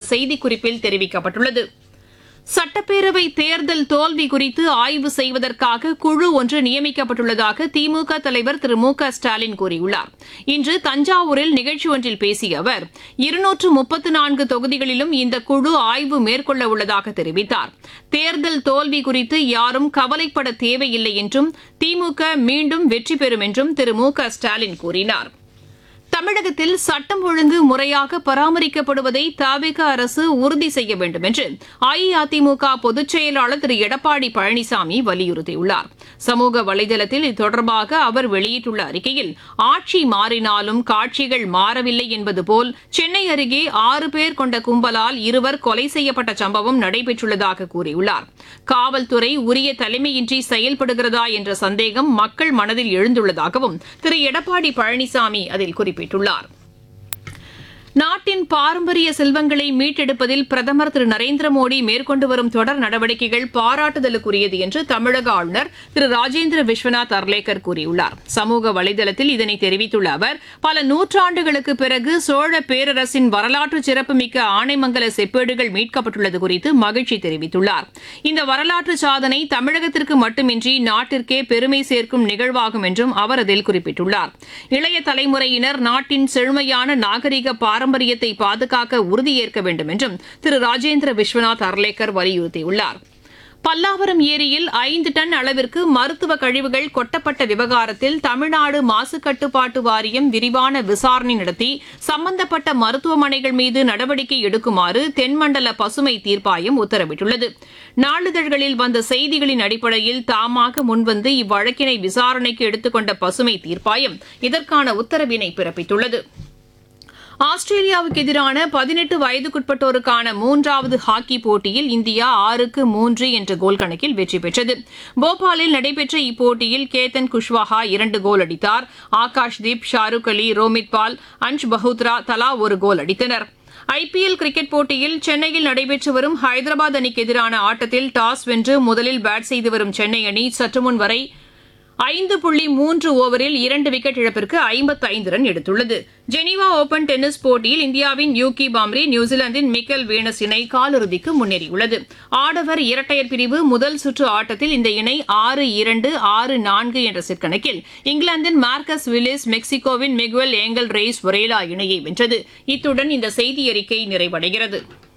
செய்திக்குறிப்பில் தெரிவிக்கப்பட்டுள்ளது சட்டப்பேரவை தேர்தல் தோல்வி குறித்து ஆய்வு செய்வதற்காக குழு ஒன்று நியமிக்கப்பட்டுள்ளதாக திமுக தலைவர் திரு மு க ஸ்டாலின் கூறியுள்ளார் இன்று தஞ்சாவூரில் நிகழ்ச்சி ஒன்றில் பேசிய அவர் இருநூற்று முப்பத்து நான்கு தொகுதிகளிலும் இந்த குழு ஆய்வு மேற்கொள்ள உள்ளதாக தெரிவித்தார் தேர்தல் தோல்வி குறித்து யாரும் கவலைப்பட தேவையில்லை என்றும் திமுக மீண்டும் வெற்றி பெறும் என்றும் திரு மு க ஸ்டாலின் கூறினார் தமிழகத்தில் சட்டம் ஒழுங்கு முறையாக பராமரிக்கப்படுவதை தவிக அரசு உறுதி செய்ய வேண்டும் என்று அஇஅதிமுக பொதுச் செயலாளர் திரு எடப்பாடி பழனிசாமி வலியுறுத்தியுள்ளார் சமூக வலைதளத்தில் இது தொடர்பாக அவர் வெளியிட்டுள்ள அறிக்கையில் ஆட்சி மாறினாலும் காட்சிகள் மாறவில்லை என்பது போல் சென்னை அருகே ஆறு பேர் கொண்ட கும்பலால் இருவர் கொலை செய்யப்பட்ட சம்பவம் நடைபெற்றுள்ளதாக கூறியுள்ளார் காவல்துறை உரிய தலைமையின்றி செயல்படுகிறதா என்ற சந்தேகம் மக்கள் மனதில் எழுந்துள்ளதாகவும் திரு எடப்பாடி பழனிசாமி அதில் குறிப்பிட்டுள்ளார் நாட்டின் பாரம்பரிய செல்வங்களை மீட்டெடுப்பதில் பிரதமர் திரு நரேந்திர மோடி மேற்கொண்டு வரும் தொடர் நடவடிக்கைகள் பாராட்டுதலுக்குரியது என்று தமிழக ஆளுநர் திரு ராஜேந்திர விஸ்வநாத் அர்லேக்கர் கூறியுள்ளார் சமூக வலைதளத்தில் இதனை தெரிவித்துள்ள அவர் பல நூற்றாண்டுகளுக்கு பிறகு சோழ பேரரசின் வரலாற்று சிறப்புமிக்க ஆனைமங்கல செப்பேடுகள் மீட்கப்பட்டுள்ளது குறித்து மகிழ்ச்சி தெரிவித்துள்ளார் இந்த வரலாற்று சாதனை தமிழகத்திற்கு மட்டுமின்றி நாட்டிற்கே பெருமை சேர்க்கும் நிகழ்வாகும் என்றும் அவர் அதில் குறிப்பிட்டுள்ளார் இளைய தலைமுறையினர் நாட்டின் செழுமையான நாகரிக பாரம்பரியத்தை பாதுகாக்க உறுதியேற்க வேண்டும் என்றும் திரு ராஜேந்திர விஸ்வநாத் அர்லேக்கர் வலியுறுத்தியுள்ளார் பல்லாவரம் ஏரியில் ஐந்து டன் அளவிற்கு மருத்துவ கழிவுகள் கொட்டப்பட்ட விவகாரத்தில் தமிழ்நாடு மாசு கட்டுப்பாட்டு வாரியம் விரிவான விசாரணை நடத்தி சம்பந்தப்பட்ட மருத்துவமனைகள் மீது நடவடிக்கை எடுக்குமாறு தென்மண்டல பசுமை தீர்ப்பாயம் உத்தரவிட்டுள்ளது நாளிதழ்களில் வந்த செய்திகளின் அடிப்படையில் தாமாக முன்வந்து இவ்வழக்கினை விசாரணைக்கு எடுத்துக்கொண்ட பசுமை தீர்ப்பாயம் இதற்கான உத்தரவினை பிறப்பித்துள்ளது ஆஸ்திரேலியாவுக்கு எதிரான பதினெட்டு வயதுக்குட்பட்டோருக்கான மூன்றாவது ஹாக்கி போட்டியில் இந்தியா ஆறுக்கு மூன்று என்ற கோல் கணக்கில் வெற்றி பெற்றது போபாலில் நடைபெற்ற இப்போட்டியில் கேத்தன் குஷ்வாஹா இரண்டு கோல் அடித்தார் ஆகாஷ்தீப் ஷாருக் அலி ரோமித் பால் அன்ஷ் பஹுத்ரா தலா ஒரு கோல் அடித்தனர் ஐபிஎல் கிரிக்கெட் போட்டியில் சென்னையில் நடைபெற்று வரும் ஹைதராபாத் அணிக்கு எதிரான ஆட்டத்தில் டாஸ் வென்று முதலில் பேட் செய்து வரும் சென்னை அணி சற்றுமுன் வரை ஐந்து புள்ளி மூன்று ஓவரில் இரண்டு விக்கெட் இழப்பிற்கு ஐம்பத்து ஐந்து ரன் எடுத்துள்ளது ஜெனீவா ஓபன் டென்னிஸ் போட்டியில் இந்தியாவின் யூகி பாம்ரி நியூசிலாந்தின் மிக்கல் வீனஸ் இணை காலிறுதிக்கு முன்னேறியுள்ளது ஆடவர் இரட்டையர் பிரிவு முதல் சுற்று ஆட்டத்தில் இந்த இணை ஆறு இரண்டு ஆறு நான்கு என்ற செட் கணக்கில் இங்கிலாந்தின் மார்க்கஸ் வில்லிஸ் மெக்சிகோவின் மிகுவல் ஏங்கல் ரெய்ஸ் ஒரேலா இணையை வென்றது இத்துடன் இந்த செய்தி அறிக்கை நிறைவடைகிறது